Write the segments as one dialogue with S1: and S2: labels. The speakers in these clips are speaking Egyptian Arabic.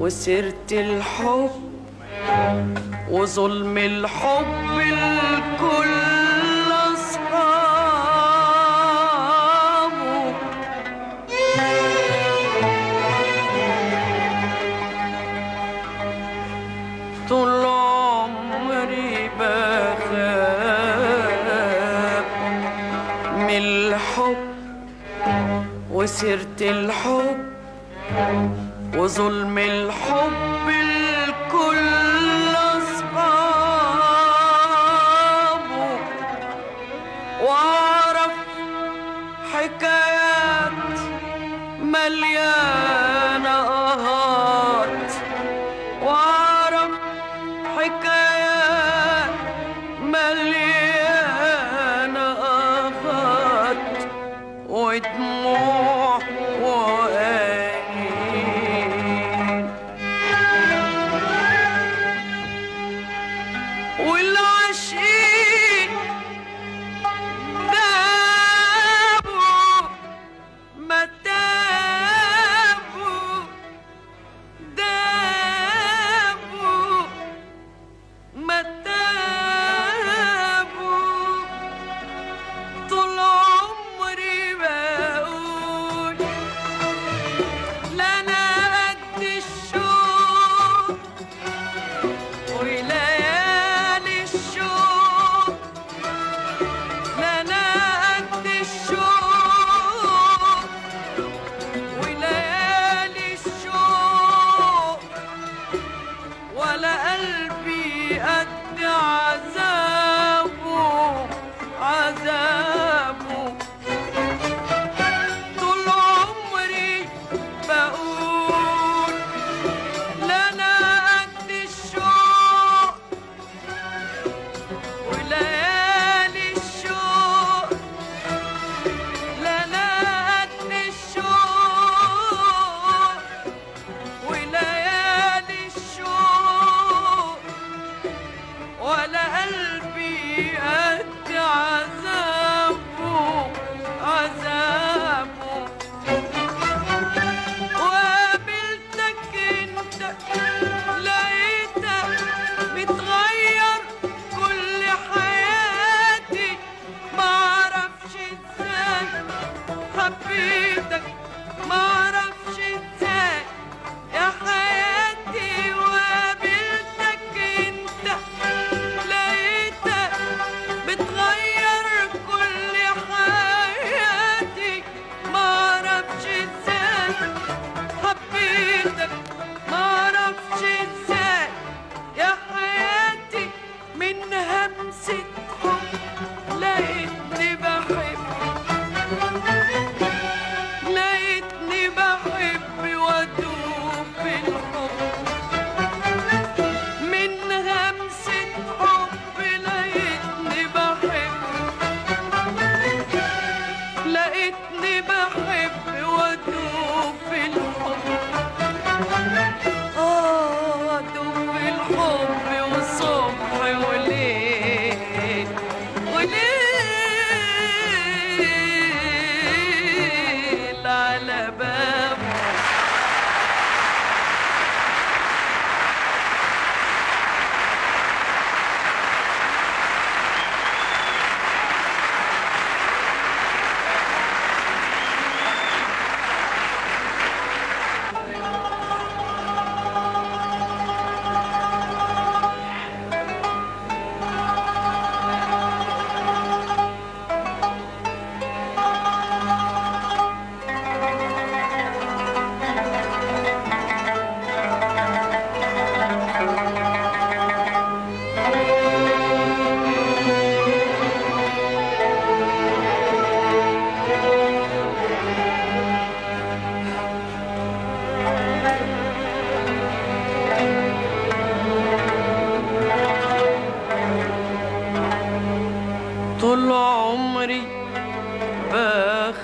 S1: وسيرة الحب وظلم الحب الكل أصحابه طول عمري بخاف من الحب وسيرة الحب وظلم الحب الكل أصحابه وأعرف حكايات مليانة آهات وأعرف حكايات مليانة آهات ودموع وأنين والعشيق دابوا ما تابوا دابوا ما تابوا طول عمري بقول لا انا قد الشوق وليالي الشوق لا انا قد الشوق وليالي الشوق ولا قلبي قد عذابه عذابه طول عمري بقول لا انا قد الشوق وليالي الشوق لا انا قد الشوق وليالي الشوق ولا قلبي قد عذابه عذابه وقابلتك انت لقيتك بتغير كل حياتي معرفش ازاي حبيتك معرفش ازاي يا حياتي وقابلتك انت لقيتك بتغير كل حياتي معرفش ازاي حبيتك معرفش ازاي يا حياتي من همسة حب لقيتني بحب لقيتني بحب وادوب في الحب من همسة حب لقيتني بحب لقيتني بحب وادوب في الحب آه وادوب في الحب والصبح وليل وليل على بابه طول عمري بخاف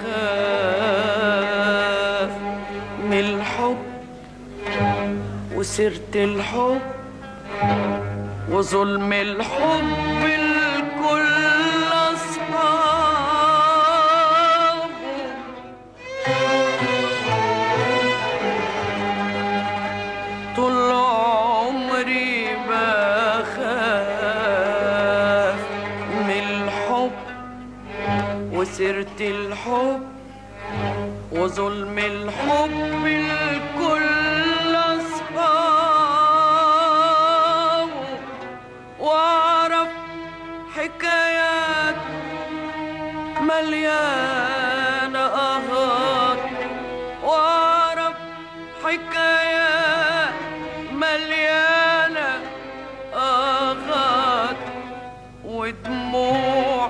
S1: من الحب وسيرة الحب وظلم الحب الكل أصحابه وظلم الحب الكل أصحابه وأعرف حكايات مليانة أهات وأعرف حكايات مليانة أغات ودموع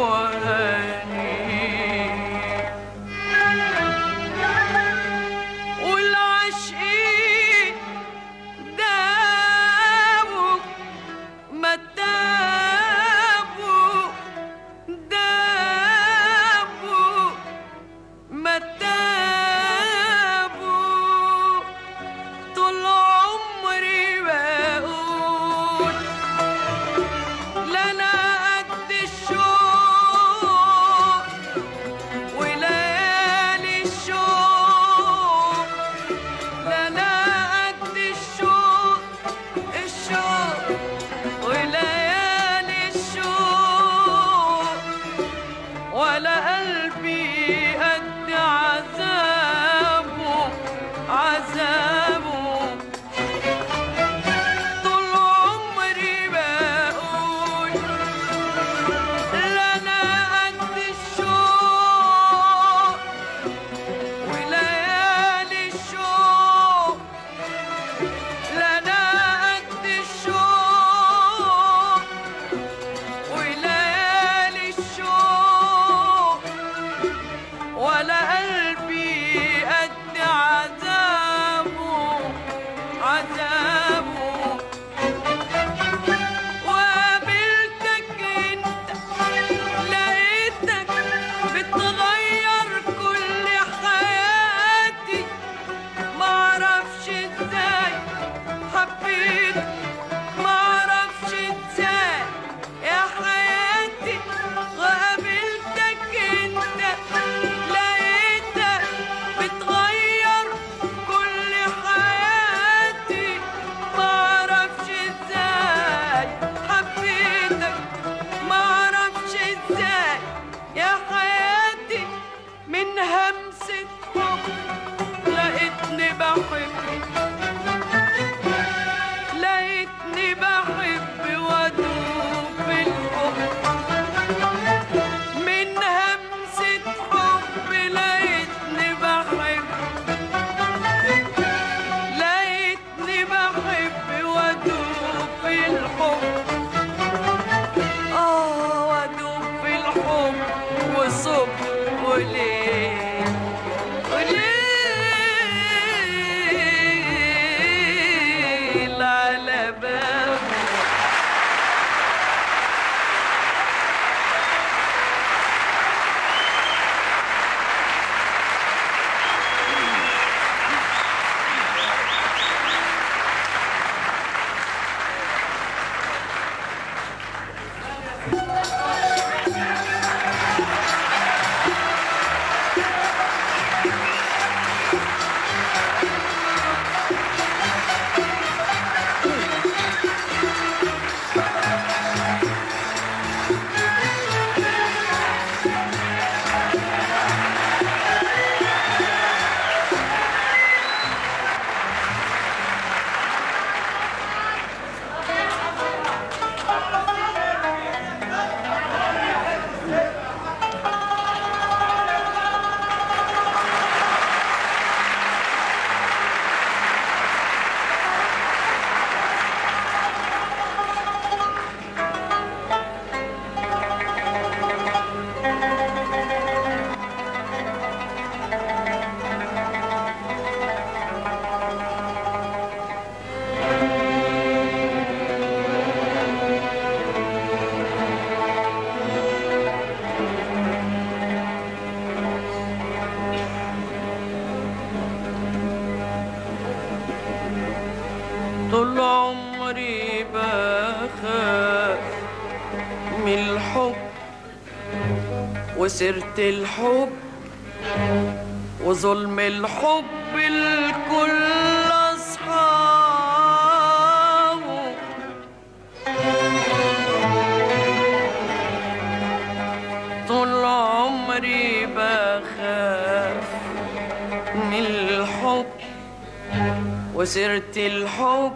S1: وهنيك والعاشقين دابوا ما تابوا دابوا ما تابوا طول عمري بقول لا انا قد الشوق وليالي الشوق لا انا قد الشوق الشوق وليالي الشوق ولا قلبي قد عذابه عذابه طول عمري بقول لا انا قد الشوق وليالي الشوق لا انا قد الشوق وليالي الشوق ولا قلبي قد عذابه عذابه وقابلتك انت لقيتك بتغير كل حياتي معرفش ازاي حبيت معرفش ازاي يا حياتي وقابلتك انت لقيتك بتغير كل حياتي معرفش ازاي حبيتك معرفش ازاي يا حياتي من همسة حب لقيتني بحب لقيتني بحب وادوب في الحب من همسة حب لقيتني بحب لقيتني بحب وادوب في الحب اه وادوب في الحب وصبح وليل وليل على بابه طول عمري بخاف من الحب وسيرة الحب وظلم الحب الكل أصحابه طول عمري بخاف من الحب وسيرة الحب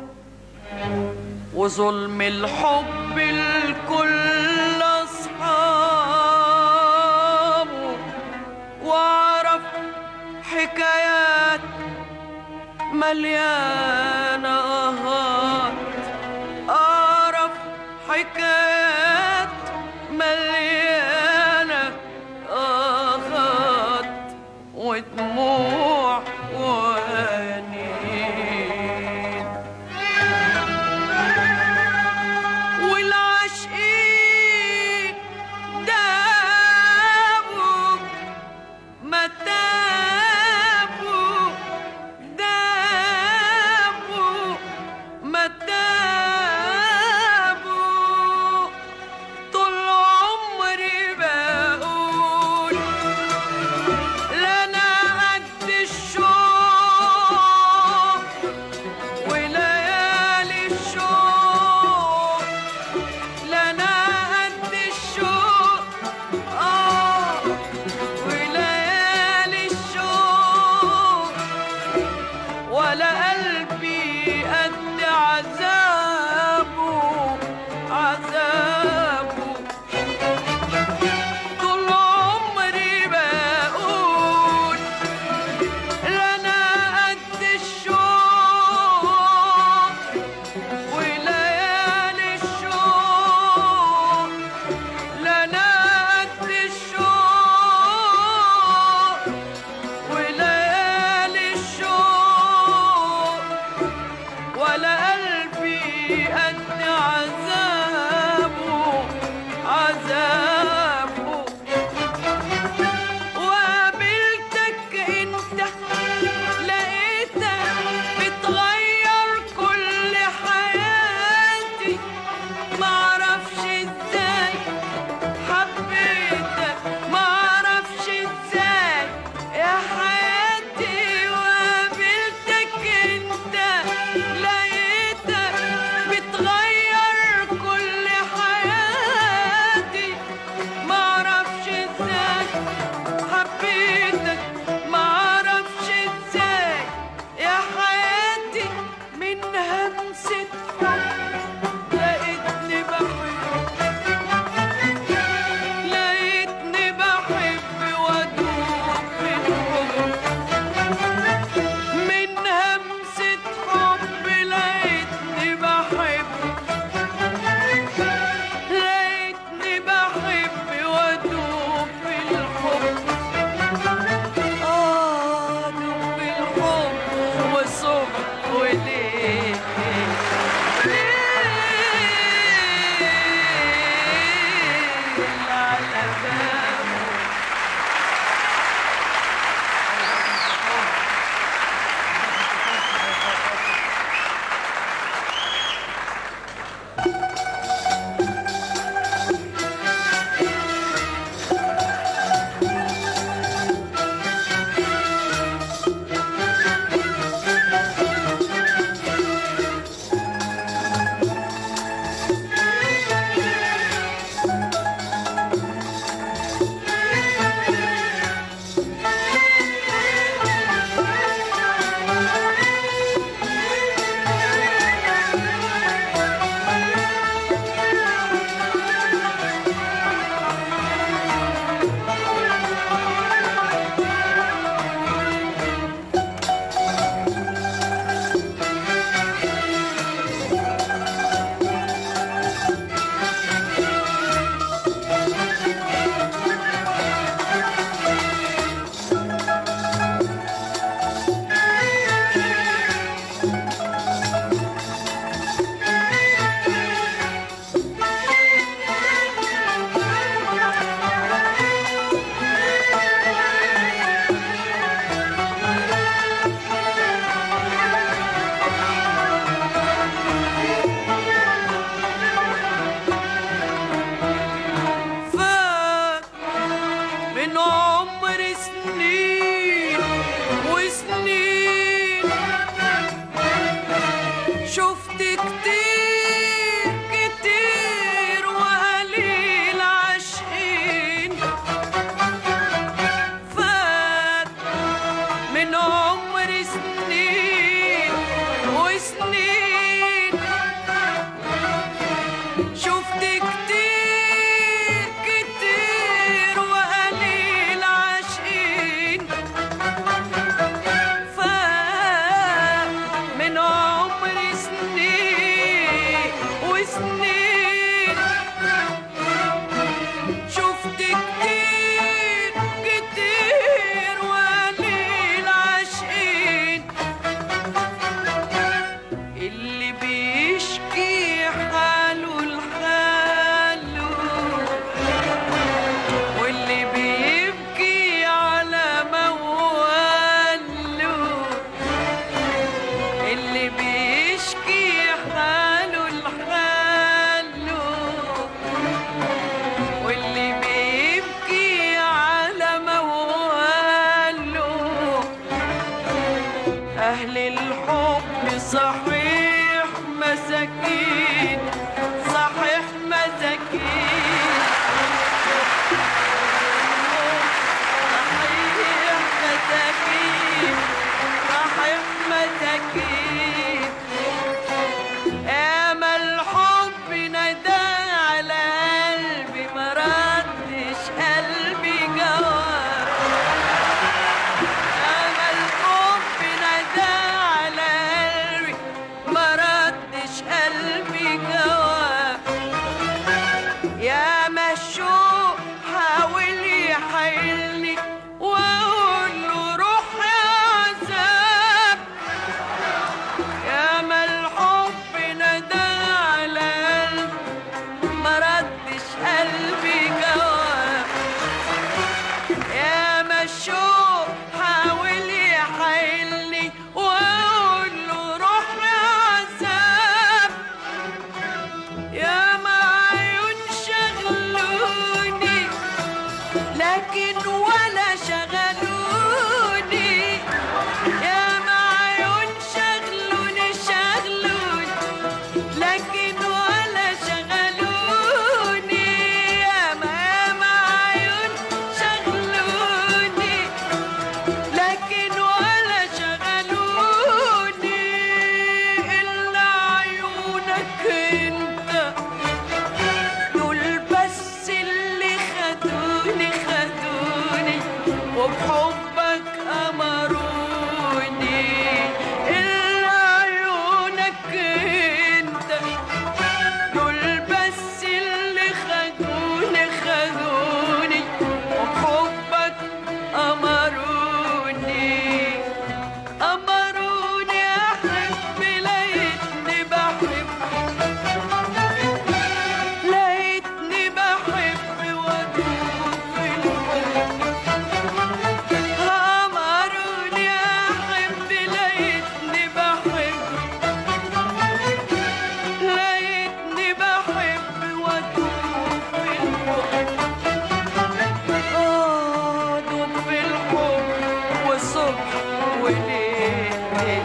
S1: وظلم الحب الكل أصحابه وأعرف حكايات مليانة آهات أعرف حكايات مليانة آهات ودموع وأنين والعاشقين دابوا ما تابوا دابوا ما تابوا طول عمري بقول لنا قد الشوق وليالي الشوق لنا قد الشوق آه وليالي من عمر سنين وسنين شفت كتير كتير وقليل عاشقين فمن عمر سنين وسنين شفت كتير كتير وقليل عاشقين اللي بيشكي حاله لحاله واللي بيبكي على مواله اللي بيشكي حاله لحاله واللي بيبكي على مواله أهل الحب صحيح مساكين صحيح مساكين صحيح مساكين صحيح مساكين أما الحب ندى على قلبي ما ردش قلبي جواب أما الحب ندى على قلبي ما ردش قلبي جواب يا مشوق حاول يحيلني واقول له روح يا عذاب يا ما الحب ندى على قلبي ما ردش قلبي جواب يا ما الشوق حاول يحيلني واقول له روح يا عذاب يا ما عيون شغلوني لكن ولا شغلوني يا ما عيون شغلوني شغلوني لكن ولا شغلوني يا ما يا ما عيون شغلوني لكن ولا شغلوني إلا عيونك انت دول بس اللي خدوني خدوني وبحبك أمروني إلا عيونك انت دول بس اللي خدوني خدوني وبحبك أمروني أمروني أحب لقيتني بحب لقيتني بحب وأدوب في الحب أمروني أحب لقيتني بحب لقيتني بحب وأدوب في الحب آه دوب في الحب والصبح وليل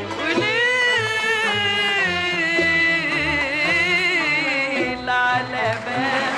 S1: وليل على بال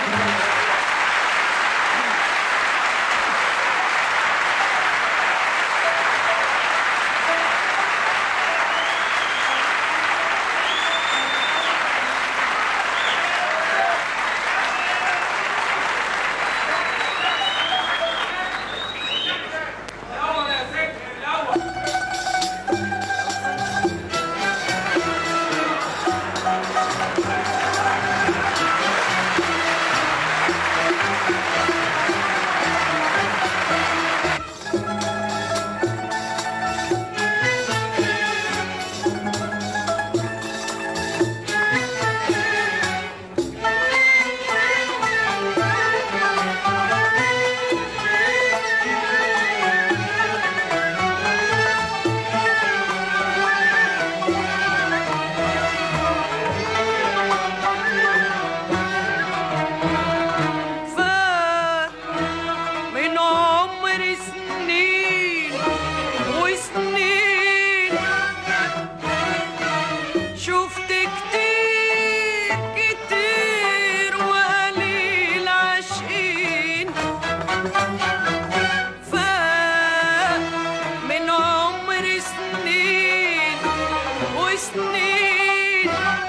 S1: سنين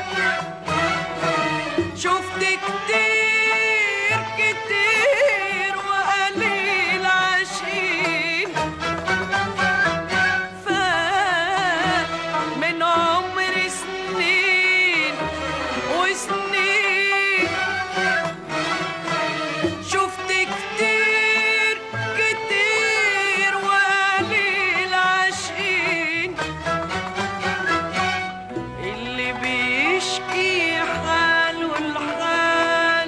S1: شفت كتير كتير وقليل عشقين فات من عمري سنين وسنين شفت كتير كتير وقليل عاشقين اللي بيشكي حاله الحال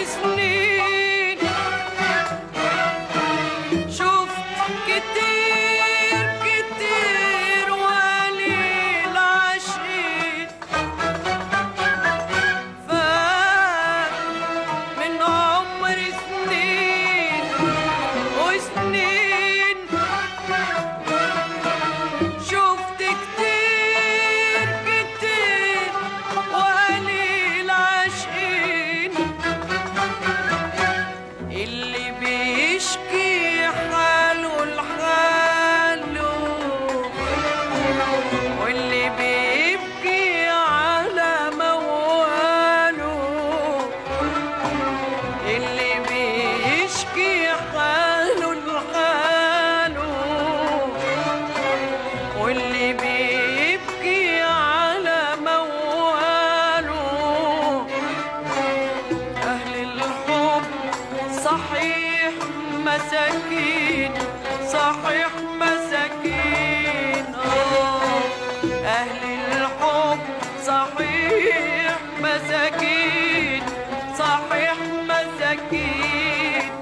S1: وسنين شفت كتير كتير وقليل عاشقين فات من عمر سنين وسنين شفت كتير كتير وقليل عاشقين اللي بيشكي حاله لحاله واللي بيبكي على مواله اللي بيشكي حاله لحاله واللي بيبكي على مواله أهل الحب صحيح مساكين صحيح مساكين آه أهل الحب صحيح مساكين صحيح مساكين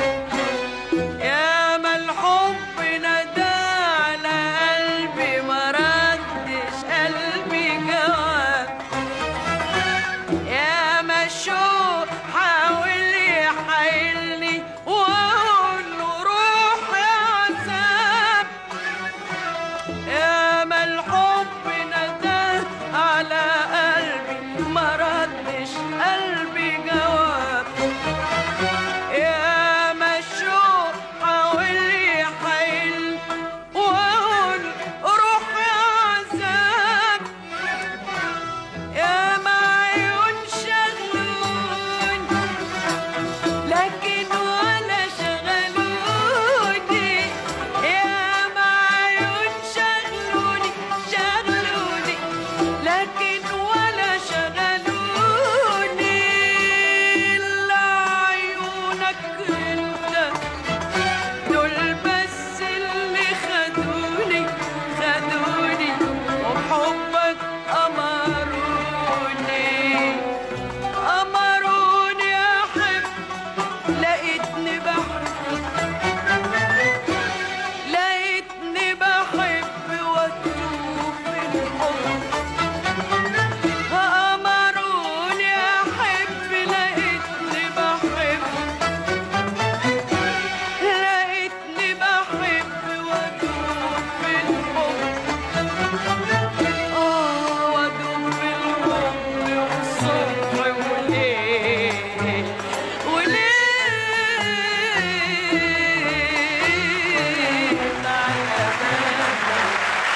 S1: يا ما الحب ندى على قلبي ما ردش قلبي جواب يا ما الشوق حاول يحايلني واقول له روح يا عذاب يا ما الحب ندى على قلبي ما ردش قلبي جواب يا ما الشوق حاول يحايل واقول روح يا عذاب يا ما عيون شغلون لكن ولا شغلوني يا ما عيون شغلوني شغلوني لكن ولا شغلوني إلا عيونك انت دول بس اللي خدوني خدوني وبحبك أمروني أمروني أحب لقيتني بحب لقيتني بحب وأتوب في الحب أمروني أحب لقيتني بحب لقيتني بحب وأدوب في الحب آه وأدوب في الحب والصبح وليل وليل على بالك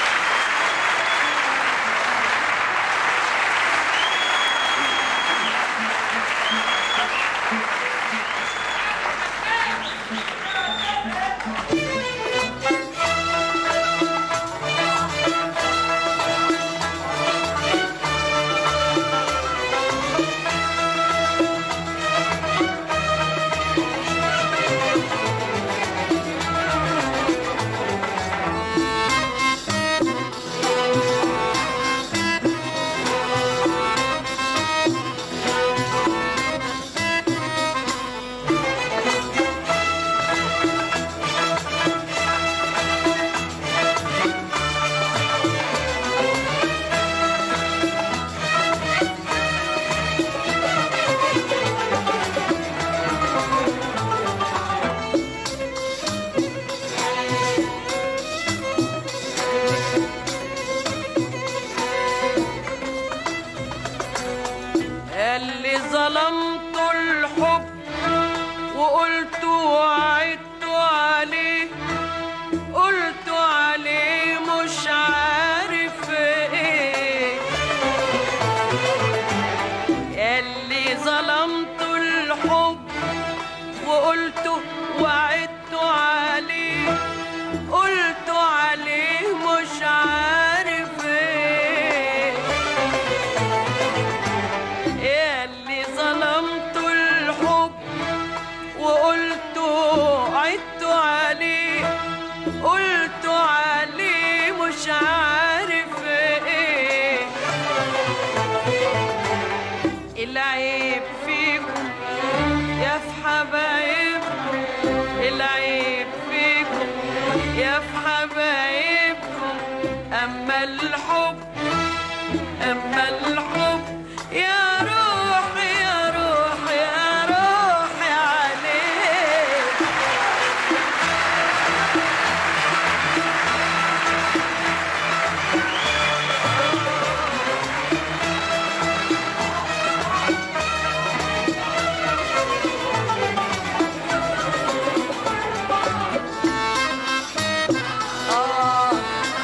S1: اللي ظلمت الحب وقلت وعدت عليه قلت عليه مش عارف ايه اللي ظلمت الحب وقلت وعدت عليه قلت عليه مش عارف ايه اللي ظلمت الحب وقلت عدت عليه قلت عليه مش عارف ايه العيب فيكم حبايبكم العيب فيكم يا في حبايبكم أما الحب أما الحب يا روح يا روح يا روح عليك آه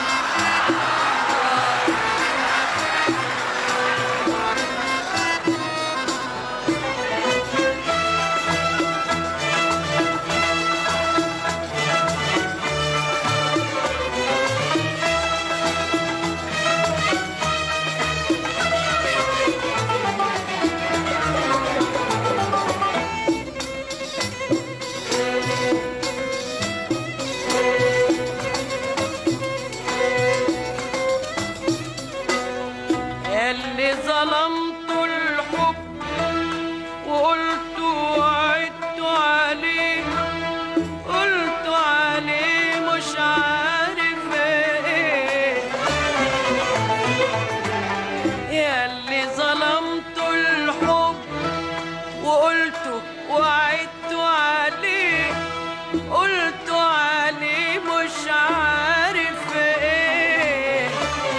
S1: اللي ظلمتوا الحب وقلتوا وعدتوا عليه قلتوا عليه مش عارف ايه يا اللي ظلمتوا الحب وقلتوا وعدتوا عليه قلتوا عليه مش عارف ايه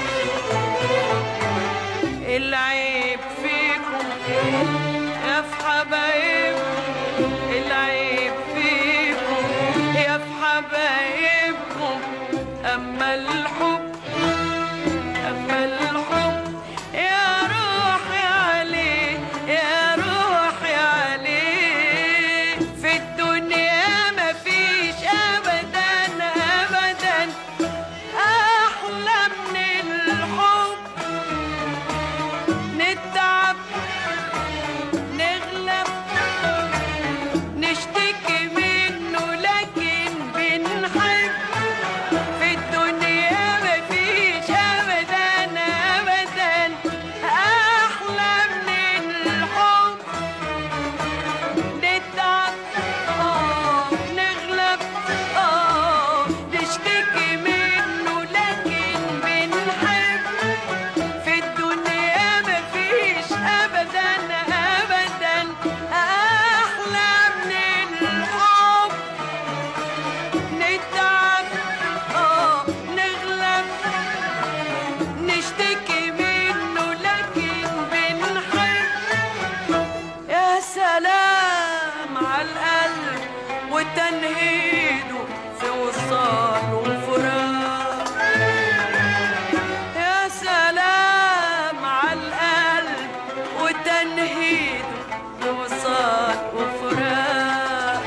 S1: العيب فيكم يا في حبايبكم العيب فيكم يا في حبايبكم أما الحب أما الحب يا روحي عليه يا روحي عليه في الدنيا مفيش أبدا أبدا أحلى من الحب نتعب نغلب نشتكي منه لكن بنحب في الدنيا مفيش ابدا ابدا احلى من الحب نتعب اه نغلب اه نشتكي منه لكن بنحب في الدنيا مفيش ابدا ابدا احلى من الحب نتعب اه نغلب نشتكي منه لكن بنحب يا سلام على القلب وتنهيده في وصال وفراق يا سلام على القلب وتنهيده في وصال وفراق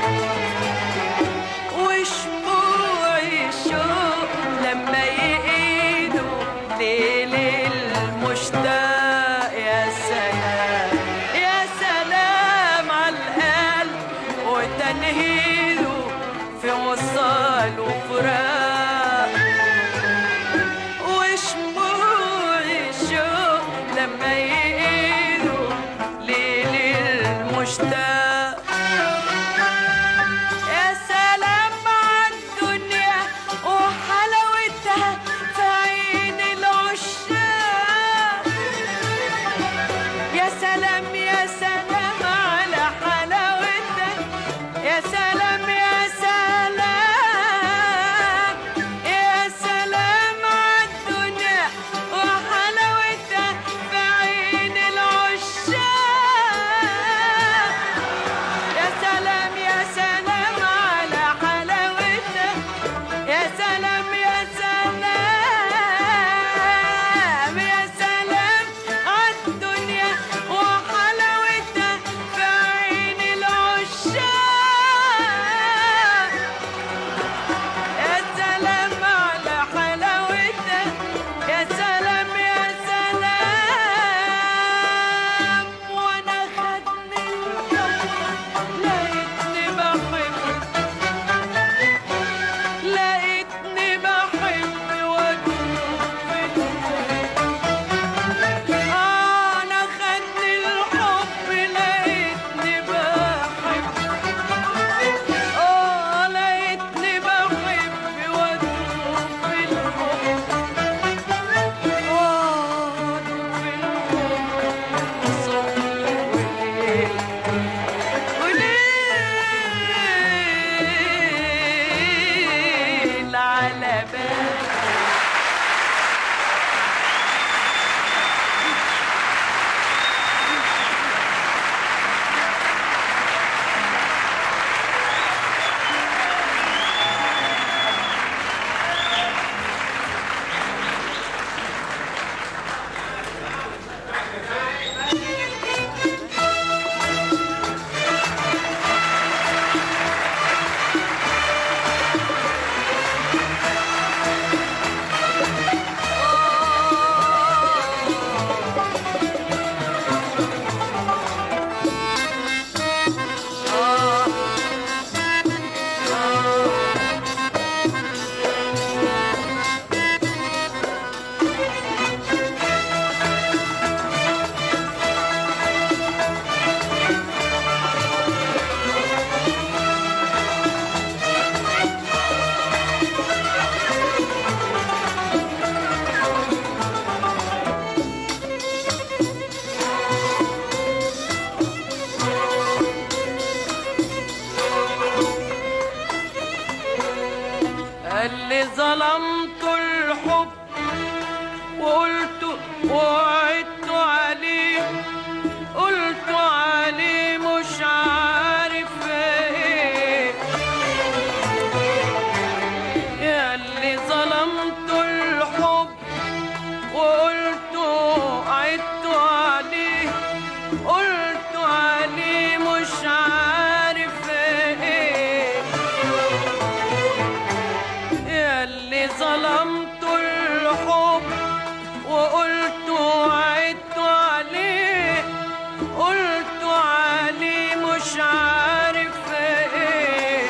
S1: وشموع الشوق لما يقيدوا ليل المشتاق يا سلام يا سلام على القلب وتنهيده في وصال وفراق وشموع الشوق لما يقيدوا ليل المشتاق يا سلام على الدنيا وحلاوتها في عين العشاق يا سلام يا سلام على حلاوتها يا سلام يا سلام يا سلام على الدنيا وحلاوتها في عين العشاق يا سلام يا سلام على حلاوتها يا سلام يا سلام يا سلام عالدنيا وحلاوتها مش عارف ايه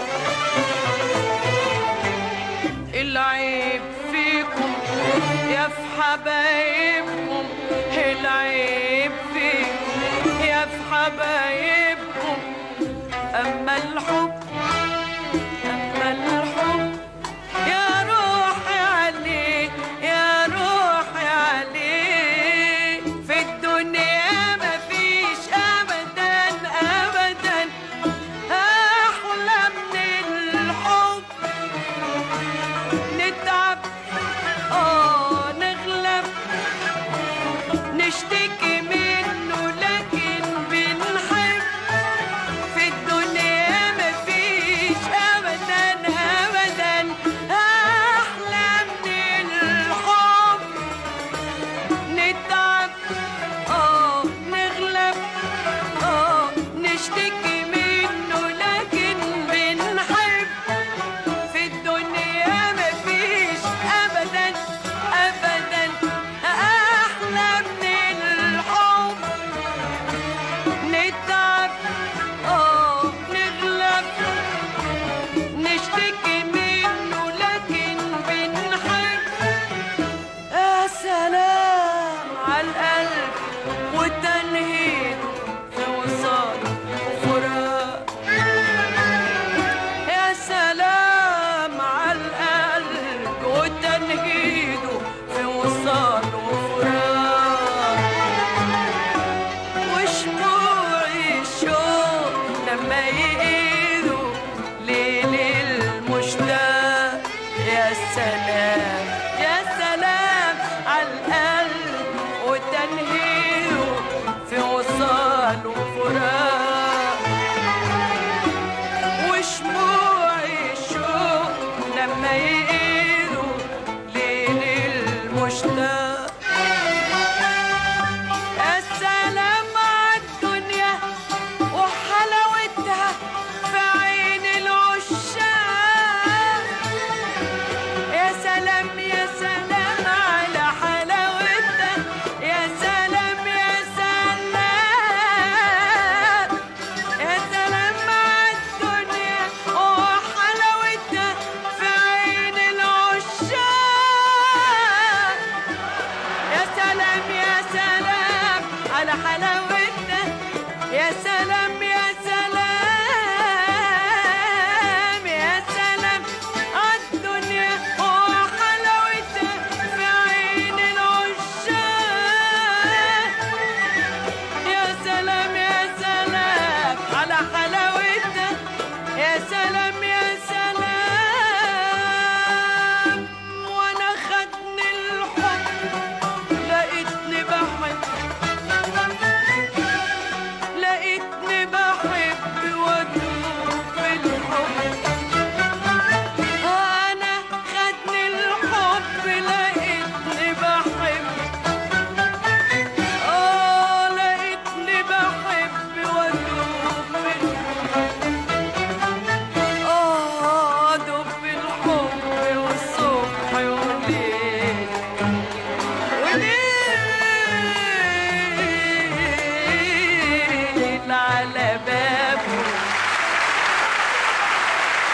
S1: العيب فيكم يا في حبايبكم العيب فيكم يا في حبايبكم أما الحب أما الحب يا روحي عليه يا روحي عليه في الدنيا مفيش أبدا أبدا أحلى من الحب نتعب اه نغلب نشتكي منه لكن بنحب في الدنيا مفيش ابدا ابدا احلى من الحب نتعب اه نغلب اه نشتكي منه لكن بنحب في الدنيا مفيش ابدا ابدا احلى من الحب نتعب اه نغلب نشتكي منه لكن بنحب يا سلام على القلب والتنهيد في وصال وفراق يا سلام على القلب وتنهيده في وصال وفراق وشموع الشوق لما يقيدوا ليل المشتاق يا سلام يا سلام على القلب وتنهيده في وصال وفراق وشموع الشوق لما يقيدوا ليل المشتاق السلام عالدنيا وحلاوتها في عين العشاق يا سلام يا سلام على حلاوتها يا سلام يا سلام يا سلام عالدنيا وحلاوتها في عين العشاق يا سلام يا سلام على حلاوتنا يا سلام يا سلام يا سلام عالدنيا وحلاوتها في عين العشاق يا سلام يا سلام على حلاوتها يا سلام يا سلام وانا خدني الحب لقيتني بحب لقيتني بحب وادوب في الحب انا خدني الحب لقيتني بحب اه لقيتني بحب وادوب في الحب اه ادوب في الحب والصبح والليل وليل على بابه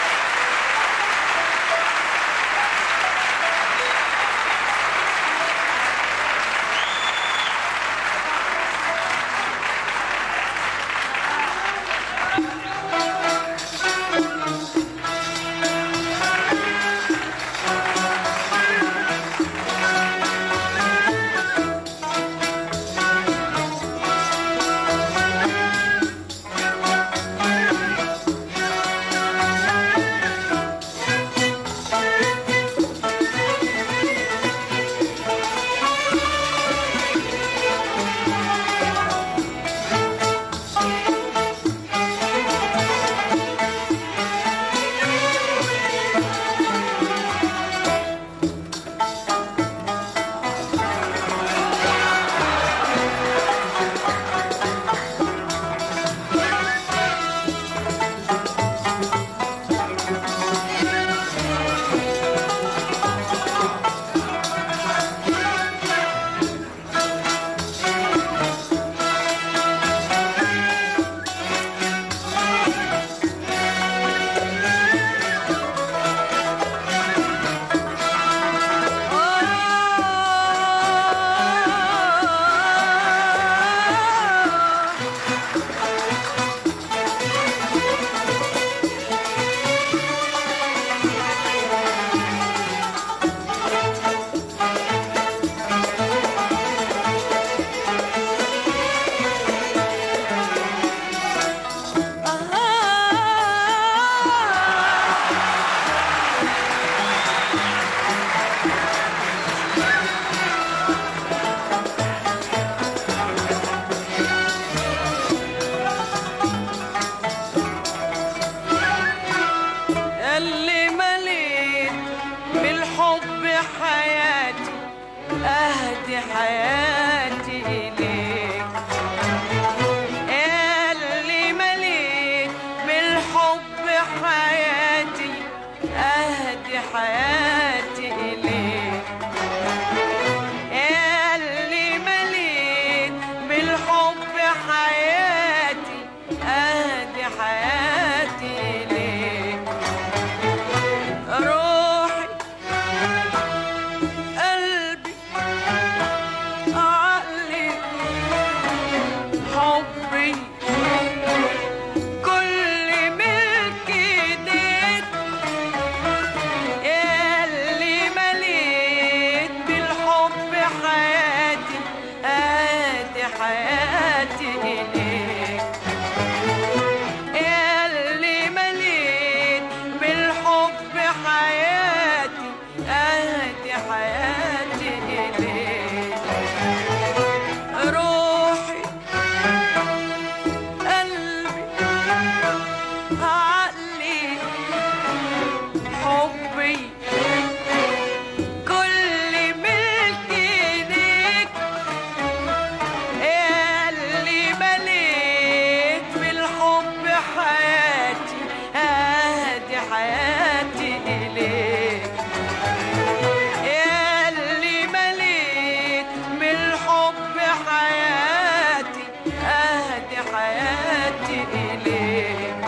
S1: حياتي إليك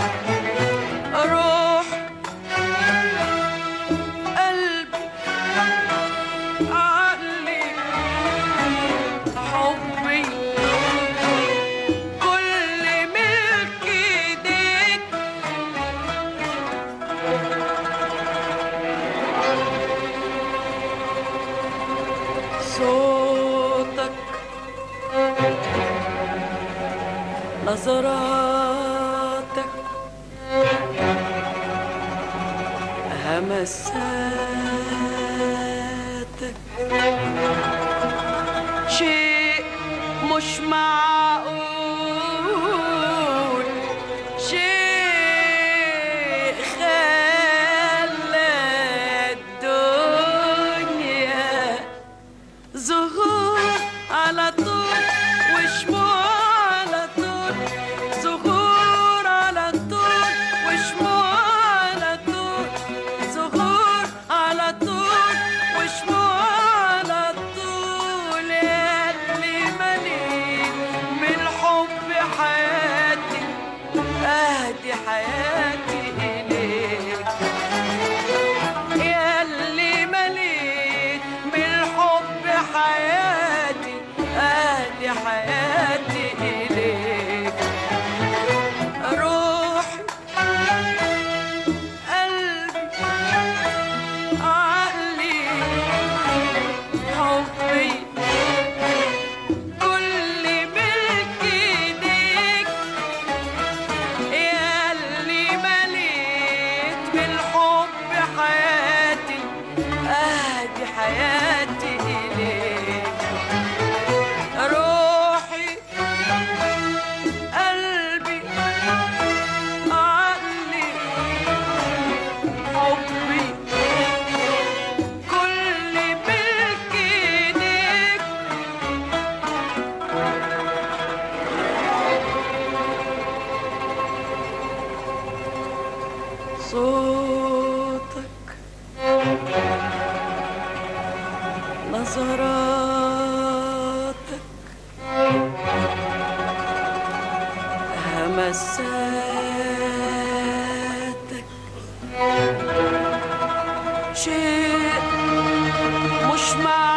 S1: روح قلبي عقلي حبي كل ملك ايديك صوتك نظراتك همساتك شيء مش معقول شيء خلى الدنيا ظهور على طول وشموع على طول ظهور على طول وشموع على طول ظهور على طول وشموع على طول يا اللي مليت من الحب حياتي اهدي حياتي اليك يا اللي مليت من الحب حياتي اهدي حياتي اليك روحي قلبي عقلي حبي كل ملك ايديك يا اللي مليت بالحب حياتي اهدي حياتي اليك روحي قلبي عقلي حبي كل ملك ايديك صوتك نظراتك همساتك شيء مش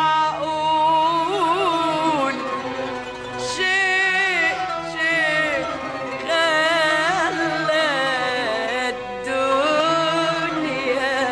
S1: معقول شيء شيء خلى الدنيا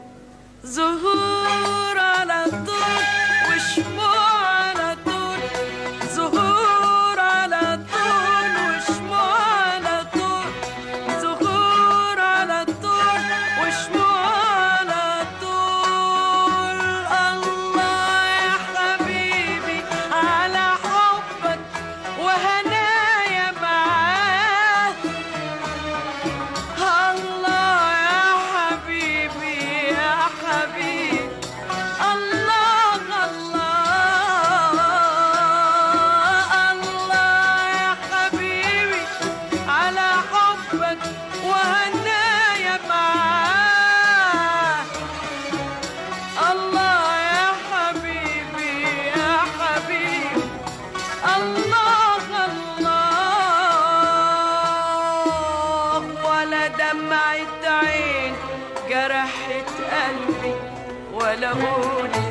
S1: ظهور على طول وشموع على طول ظهور على طول وشموع على طول ظهور على طول وشموع على طول الله يا حبيبي على حبك وهنايا معاك الله يا حبيبي يا حبيبي الله الله الله يا حبيبي على حبك وهنايا معاك الله يا حبيبي يا حبيبي الله الله ولا دمعة عين جرحت قلبي ولا قولي